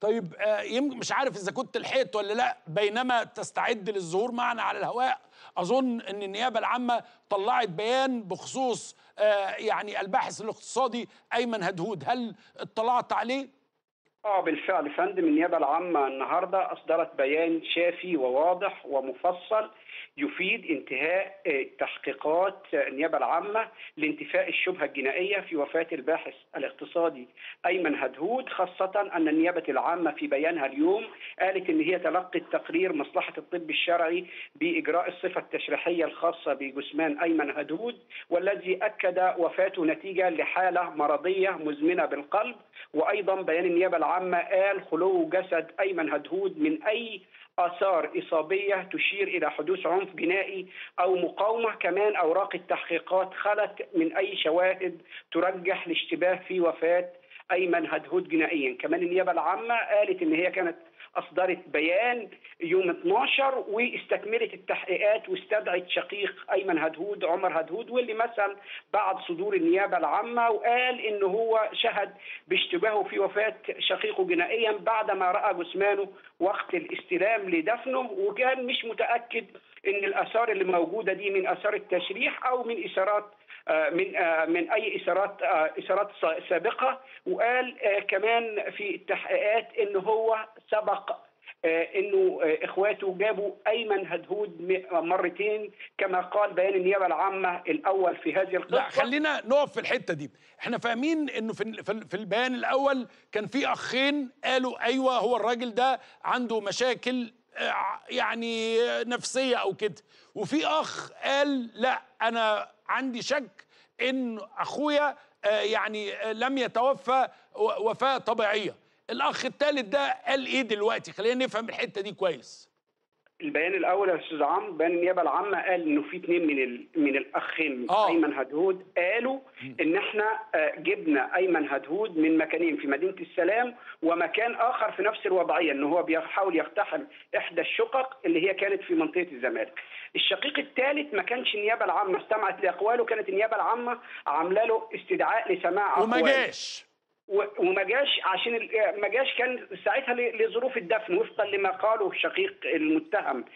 طيب آه، يمكن مش عارف اذا كنت لحقت ولا لا بينما تستعد للظهور معنا على الهواء اظن ان النيابه العامه طلعت بيان بخصوص آه، يعني الباحث الاقتصادي ايمن هدهود هل اطلعت عليه اه بالفعل فندم النيابه العامه النهارده اصدرت بيان شافي وواضح ومفصل يفيد انتهاء آه، تحقيقات النيابه العامه لانتفاء الشبهه الجنائيه في وفاه الباحث الاقتصادي ايمن هدهود خاصه ان النيابه العامه في بيانها اليوم قالت ان هي تلقت تقرير مصلحه الطب الشرعي باجراء الصفه التشريحيه الخاصه بجثمان ايمن هدهود والذي اكد وفاته نتيجه لحاله مرضيه مزمنه بالقلب وايضا بيان النيابه العامه قال خلو جسد ايمن هدهود من اي آثار إصابية تشير إلى حدوث عنف جنائي أو مقاومة كمان أوراق التحقيقات خلت من أي شواهد ترجح الاشتباه في وفاة أيمن هدهود جنائيا كمان النيابة العامة قالت إن هي كانت اصدرت بيان يوم 12 واستكملت التحقيقات واستدعت شقيق ايمن هدهود عمر هدهود واللي مثل بعد صدور النيابه العامه وقال ان هو شهد باشتباهه في وفاه شقيقه جنائيا بعدما راى جثمانه وقت الاستلام لدفنه وكان مش متاكد ان الاثار اللي موجوده دي من اثار التشريح او من اثارات من من اي اثارات اثارات سابقه وقال كمان في التحقيقات ان هو سبق انه اخواته جابوا ايمن هدهود مرتين كما قال بيان النيابه العامه الاول في هذه القصه لا خلينا نقف في الحته دي احنا فاهمين انه في في البيان الاول كان في اخين قالوا ايوه هو الراجل ده عنده مشاكل يعني نفسيه او كده وفي اخ قال لا انا عندي شك ان اخويا يعني لم يتوفى وفاه طبيعيه الاخ الثالث ده قال ايه دلوقتي خلينا نفهم الحته دي كويس البيان الاول يا استاذ عمرو بيان النيابه العامه قال انه في اثنين من ال... من الاخين آه. ايمن هدهود قالوا ان احنا جبنا ايمن هدهود من مكانين في مدينه السلام ومكان اخر في نفس الوضعيه ان هو بيحاول يقتحم احدى الشقق اللي هي كانت في منطقه الزمالك. الشقيق الثالث ما كانش النيابه العامه استمعت لاقواله كانت النيابه العامه عامله له استدعاء لسماع وما جاش وما جاش عشان ما جاش كان ساعتها لظروف الدفن وفقا لما قاله الشقيق المتهم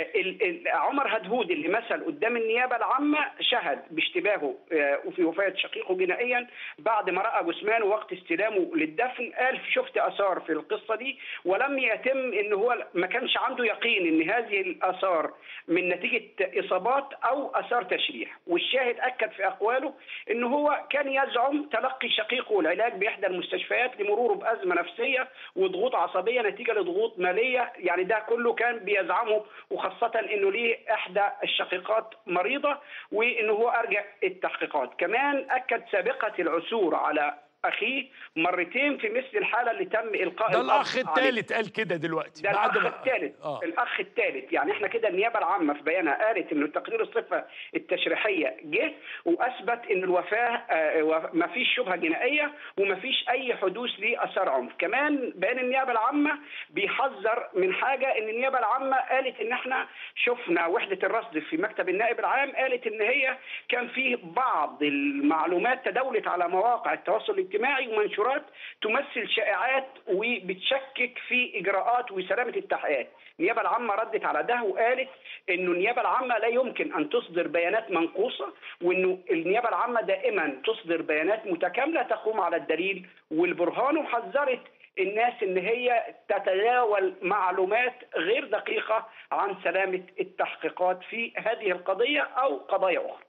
عمر هدهود اللي مثل قدام النيابه العامه شهد باشتباهه وفي وفاه شقيقه جنائيا بعد ما راى جثمانه وقت استلامه للدفن قال شفت اثار في القصه دي ولم يتم ان هو ما كانش عنده يقين ان هذه الاثار من نتيجه اصابات او اثار تشريح والشاهد اكد في اقواله ان هو كان يزعم تلقي شقيقه العلاج باحدى المستشفيات لمروره بازمه نفسيه وضغوط عصبيه نتيجه لضغوط ماليه يعني ده كله كان بيزعمه وخاصه انه ليه احدى الشقيقات مريضه وانه هو ارجع التحقيقات كمان اكد سابقه العثور على اخيه مرتين في مثل الحاله اللي تم القاء ده الاخ الثالث قال كده دلوقتي ده الاخ الثالث آه. الاخ الثالث يعني احنا كده النيابه العامه في بيانها قالت انه تقرير الصفه التشريحيه جه واثبت ان الوفاه آه ما فيش شبهه جنائيه وما فيش اي حدوث لاثار عنف كمان بيان النيابه العامه بيحذر من حاجه ان النيابه العامه قالت ان احنا شفنا وحده الرصد في مكتب النائب العام قالت ان هي كان في بعض المعلومات تداولت على مواقع التواصل الاجتماعي ومنشورات تمثل شائعات وبتشكك في اجراءات وسلامه التحقيقات. النيابه العامه ردت على ده وقالت انه النيابه العامه لا يمكن ان تصدر بيانات منقوصه وانه النيابه العامه دائما تصدر بيانات متكامله تقوم على الدليل والبرهان وحذرت الناس ان هي تتداول معلومات غير دقيقه عن سلامه التحقيقات في هذه القضيه او قضايا اخرى.